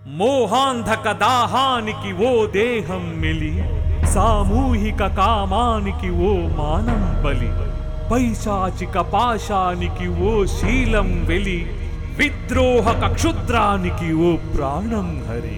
మోహాంధక దాహానికి ఓ దేహం మెలి సామూహిక కామానికి ఓ మానం బలి పైశాచిక పాశానికి ఓ శీలం వెలి విద్రోహక క్షుద్రానికి ఓ ప్రాణం హరి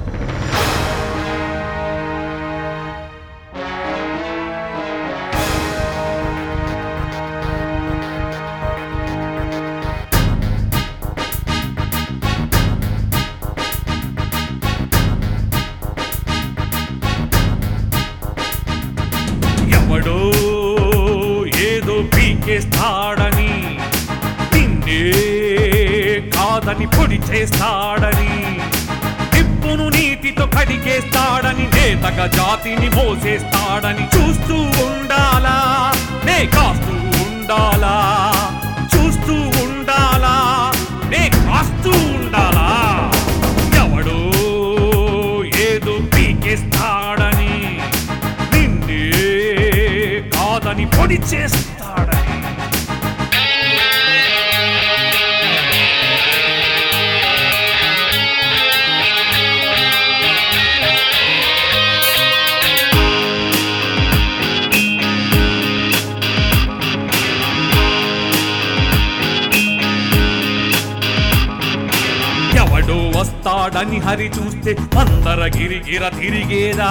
ఎవడో ఏదో పీకేస్తాడని నిన్నే కాదని పొడి చేస్తాడని నిప్పును నీటితో కడిగేస్తాడని నేతగా జాతిని మోసేస్తాడని చూస్తూ ఉండాలా నే కాస్తూ ఉండాలా చూస్తూ ఉండాలా నే కాస్తూ ఉండాలా ఎవడో ఏదో పీకేస్తాడని నిన్నే కాదని పొడి చేస్తాడని ఎవడో వస్తాడని హరి చూస్తే అందర గిరిగిర తిరిగేదా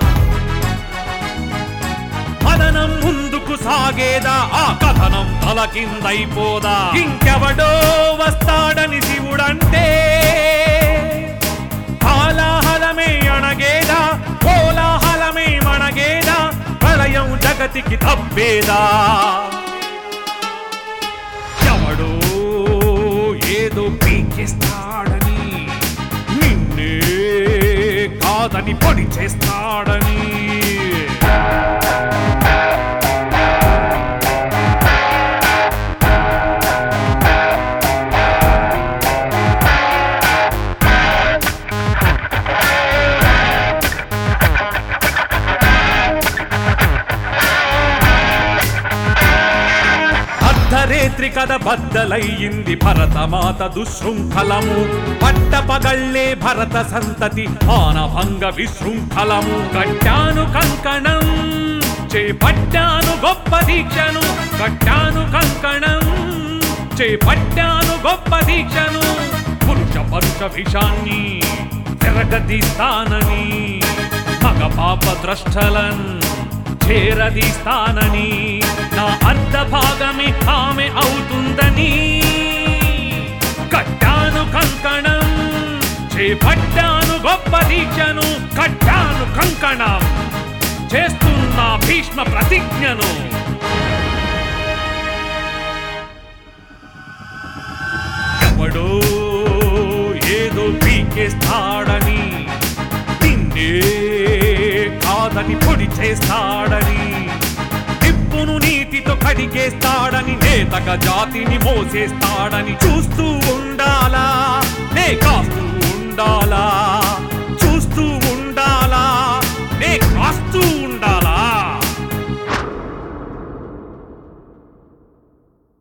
కథనం ముందుకు సాగేదా ఆ కథనం తల కిందైపోదా ఇంకెవడో వస్తాడని శివుడంటే హాలాహలమే అణగేదా కోలాహలమే మణగేదా ప్రళయం జగతికి తప్పేదా ఎవడో ఏదో పీకేస్తాడని నిన్నే కాదని పొడి చేస్తాడని అర్ధరేత్రి కథ బద్దలయ్యింది భరతమాత దుశృంఖలము పట్టపగళ్ళే భరత సంతతి ఆనభంగ విశృంఖలము కట్టాను కంకణం చేపట్టాను గొప్ప దీక్షను కట్టాను కంకణం చేపట్టాను గొప్ప దీక్షను పురుష పరుష విషాన్ని తిరగదీస్తానని మగ పాప ద్రష్టలన్ చేరదీస్తానని నా అర్ధ భాగమే ఆమె అవుతుందని కట్టాను కంకణం చేపట్టాను గొప్ప దీక్షను కట్టాను కంకణం చేస్తున్నా భీష్మ ప్రతిజ్ఞను ఎవడో ఏదో పీకేస్తాడని నిన్నే కాదని పొడి చేస్తాడని నిప్పును నీటితో కడిగేస్తాడని నేతగా జాతిని మోసేస్తాడని చూస్తూ ఉండాలా నే కాస్తూ ఉండాలా